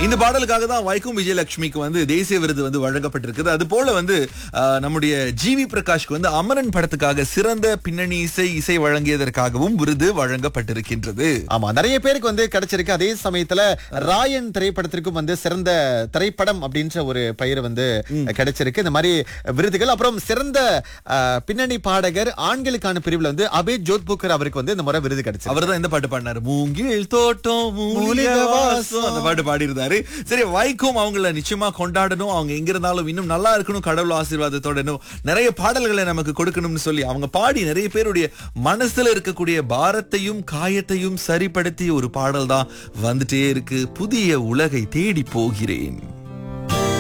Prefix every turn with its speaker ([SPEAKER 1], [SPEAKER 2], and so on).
[SPEAKER 1] இந்த பாடலுக்காக தான் வைக்கும் விஜயலட்சுமிக்கு வந்து தேசிய விருது வந்து வழங்கப்பட்டிருக்குது அது போல வந்து ஆஹ், நம்முடைய ஜிவி பிரகாஷ்க்கு வந்து அமரன் படத்துக்காக சிறந்த பின்னணி இசை இசை வழங்கியதற்காகவும் விருது வழங்கப்பட்டிருக்கின்றது
[SPEAKER 2] ஆமா நிறைய பேருக்கு வந்து கிடைச்சிருக்கு அதே சமயத்துல ராயன் திரைப்படத்திற்கும் வந்து சிறந்த திரைப்படம் அப்படின்ற ஒரு பெயர் வந்து கிடைச்சிருக்கு இந்த மாதிரி விருதுகள் அப்புறம் சிறந்த அஹ், பின்னணி பாடகர் ஆண்களுக்கான பிரிவுல வந்து அபேத் ஜோத்புக்கர் அவருக்கு வந்து இந்த முறை விருது கிடைச்சிருக்கு
[SPEAKER 1] அவர் தான் இந்த பாட்டு பாடினாரு மூங்கில் தோட்டம் மூலிகை வாசம் அந்த பாட்டு பாடியிருந்தாரு சரி வைக்கும் அவங்கள நிச்சயமா கொண்டாடணும் அவங்க எங்க இருந்தாலும் இன்னும் நல்லா இருக்கணும் கடவுள் ஆசீர்வாதத்தோட இன்னும் நிறைய பாடல்களை நமக்கு கொடுக்கணும்னு சொல்லி அவங்க பாடி நிறைய பேருடைய மனசுல இருக்கக்கூடிய பாரத்தையும் காயத்தையும் சரிப்படுத்திய ஒரு பாடல் தான் வந்துட்டே இருக்கு புதிய உலகை தேடி போகிறேன்